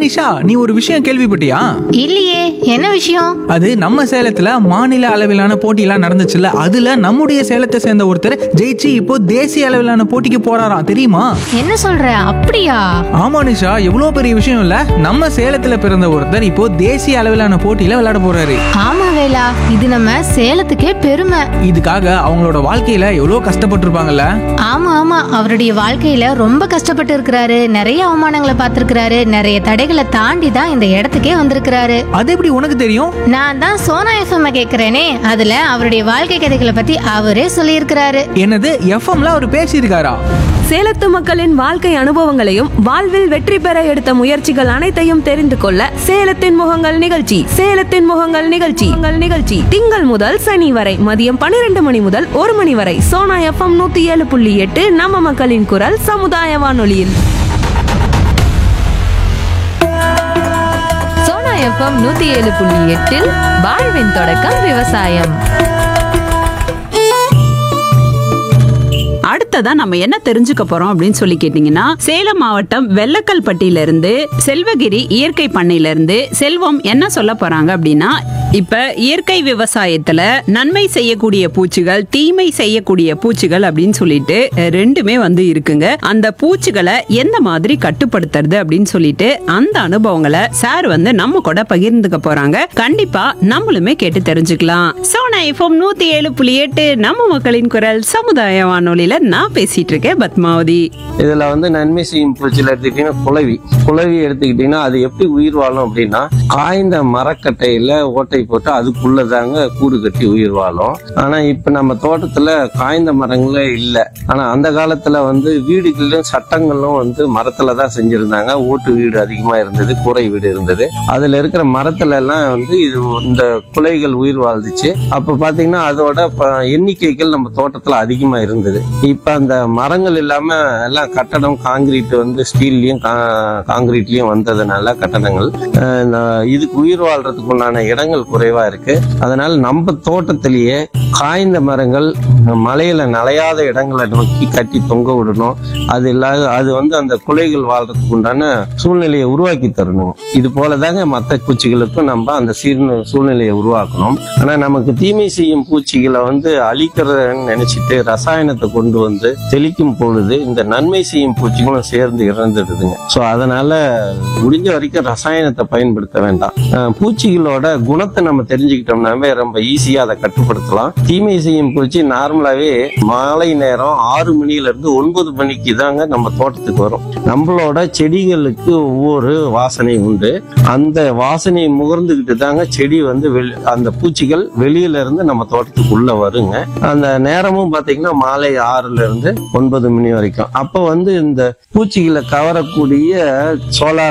நிஷா நீ ஒரு விஷயம் கேள்விப்பட்டியா இல்லையே என்ன விஷயம் அது நம்ம சேலத்துல மாநில அளவிலான போட்டியெல்லாம் நடந்துச்சுல்ல அதுல நம்முடைய சேலத்தை சேர்ந்த ஒருத்தர் ஜெயிச்சு இப்போ தேசிய அளவிலான போட்டிக்கு போறாராம் தெரியுமா என்ன சொல்ற அப்படியா ஆமா நிஷா எவ்வளவு பெரிய விஷயம் இல்ல நம்ம சேலத்துல பிறந்த ஒருத்தர் இப்போ தேசிய அளவிலான போட்டியில விளையாட போறாரு ஆமா வேலா இது நம்ம சேலத்துக்கே பெருமை இதுக்காக அவங்களோட வாழ்க்கையில எவ்வளவு கஷ்டப்பட்டிருப்பாங்கல்ல ஆமா ஆமா அவருடைய வாழ்க்கையில ரொம்ப கஷ்டப்பட்டு இருக்கிறாரு நிறைய அவமானங்களை பார்த்திருக்கிறாரு நிறைய தடைகளை தாண்டி தான் இந்த இடத்துக்கே வந்திருக்கிறாரு அது எப்படி உனக்கு தெரியும் நான் தான் சோனா எஃப்எம் கேக்குறேனே அதுல அவருடைய வாழ்க்கை கதைகளை பத்தி அவரே சொல்லியிருக்கிறாரு என்னது எஃப்எம்ல அவர் பேசியிருக்காரா சேலத்து மக்களின் வாழ்க்கை அனுபவங்களையும் வாழ்வில் வெற்றி பெற எடுத்த முயற்சிகள் அனைத்தையும் தெரிந்து கொள்ள சேலத்தின் முகங்கள் நிகழ்ச்சி சேலத்தின் முகங்கள் நிகழ்ச்சி உங்கள் நிகழ்ச்சி திங்கள் முதல் சனி வரை மதியம் பன்னிரண்டு மணி முதல் ஒரு மணி வரை சோனா எஃப்எம் நூத்தி ஏழு புள்ளி எட்டு நம்ம மக்களின் குரல் சமுதாய வானொலியில் சோனா எஃப்எம் நூத்தி ஏழு புள்ளி எட்டில் வாழ்வின் தொடக்கம் விவசாயம் அடுத்ததா நம்ம என்ன தெரிஞ்சுக்க போறோம் அப்படின்னு சொல்லி கேட்டீங்கன்னா சேலம் மாவட்டம் வெள்ளக்கல்பட்டியில இருந்து செல்வகிரி இயற்கை பண்ணையில இருந்து செல்வம் என்ன சொல்ல போறாங்க அப்படின்னா இப்ப இயற்கை விவசாயத்துல நன்மை செய்யக்கூடிய பூச்சிகள் தீமை செய்யக்கூடிய பூச்சிகள் அப்படின்னு சொல்லிட்டு அஹ், ரெண்டுமே வந்து இருக்குங்க அந்த பூச்சிகளை எந்த மாதிரி கட்டுப்படுத்துறது அப்படின்னு சொல்லிட்டு அந்த அனுபவங்களை சார் வந்து நம்ம கூட பகிர்ந்துக்க போறாங்க கண்டிப்பா நம்மளுமே கேட்டு தெரிஞ்சுக்கலாம் சோனா எஃப்எம் நூத்தி ஏழு புள்ளி எட்டு நம்ம மக்களின் குரல் சமுதாய வானொலியில நான் பேசிட்டு இருக்கேன் பத்மாவதி இதுல வந்து நன்மை செய்யும் பூச்சியில் எடுத்துக்கிட்டீங்கன்னா குளவி குளவி எடுத்துக்கிட்டீங்கன்னா அது எப்படி உயிர் வாழும் அப்படின்னா காய்ந்த மரக்கட்டையில ஓட்டை போட்டு அதுக்குள்ளதாங்க கூடு கட்டி உயிர் வாழும் ஆனா இப்ப நம்ம தோட்டத்துல காய்ந்த மரங்களே இல்ல ஆனா அந்த காலத்துல வந்து வீடுகளிலும் சட்டங்களும் வந்து மரத்துல தான் செஞ்சிருந்தாங்க ஓட்டு வீடு அதிகமா இருந்தது கூரை வீடு இருந்தது அதுல இருக்கிற மரத்துல எல்லாம் வந்து இது இந்த குலைகள் உயிர் வாழ்ந்துச்சு அப்ப பாத்தீங்கன்னா அதோட ப- எண்ணிக்கைகள் நம்ம தோட்டத்துல அதிகமா இருந்தது இப்ப அந்த மரங்கள் இல்லாம எல்லாம் கட்டடம் காங்கிரீட் வந்து ஸ்டீல்லயும் காங்கிரீட்லயும் வந்ததுனால கட்டடங்கள் அஹ், இந்த- இதுக்கு உயிர் வாழ்றதுக்கு உண்டான இடங்கள் குறைவா இருக்கு அதனால நம்ம தோட்டத்திலேயே காய்ந்த மரங்கள் மலையில நலையாத இடங்களை நோக்கி கட்டி தொங்க விடணும் அது இல்லாத அது வந்து அந்த குலைகள் வாழ்றதுக்கு உண்டான சூழ்நிலையை உருவாக்கி தரணும் இது போலதாங்க மற்ற பூச்சிகளுக்கும் நம்ம அந்த சீர் சூழ்நிலையை உருவாக்கணும் ஆனா நமக்கு தீமை செய்யும் பூச்சிகளை வந்து அழிக்கிறதுன்னு நினைச்சிட்டு ரசாயனத்தை கொண்டு வந்து தெளிக்கும் பொழுது இந்த நன்மை செய்யும் பூச்சிகளும் சேர்ந்து இறந்துடுதுங்க ஸோ அதனால முடிஞ்ச வரைக்கும் ரசாயனத்தை பயன்படுத்த வேண்டாம் அஹ் பூச்சிகளோட குணத்தை நம்ம தெரிஞ்சுக்கிட்டோம்னாவே ரொம்ப ஈஸியா அதை கட்டுப்படுத்தலாம் தீமை செய்யும் பூச்சி நார்மலாவே மாலை நேரம் ஆறு மணில இருந்து ஒன்பது மணிக்கு தாங்க நம்ம தோட்டத்துக்கு வரும் நம்மளோட செடிகளுக்கு ஒவ்வொரு வாசனை உண்டு அந்த வாசனையை முகர்ந்துகிட்டு தாங்க செடி வந்து வெளி அந்த பூச்சிகள் வெளியில இருந்து நம்ம தோட்டத்துக்கு உள்ள வருங்க அந்த நேரமும் பாத்தீங்கன்னா மாலை ஆறுல இருந்து ஒன்பது மணி வரைக்கும் அப்ப வந்து இந்த பூச்சிகளை கவரக்கூடிய சோலார்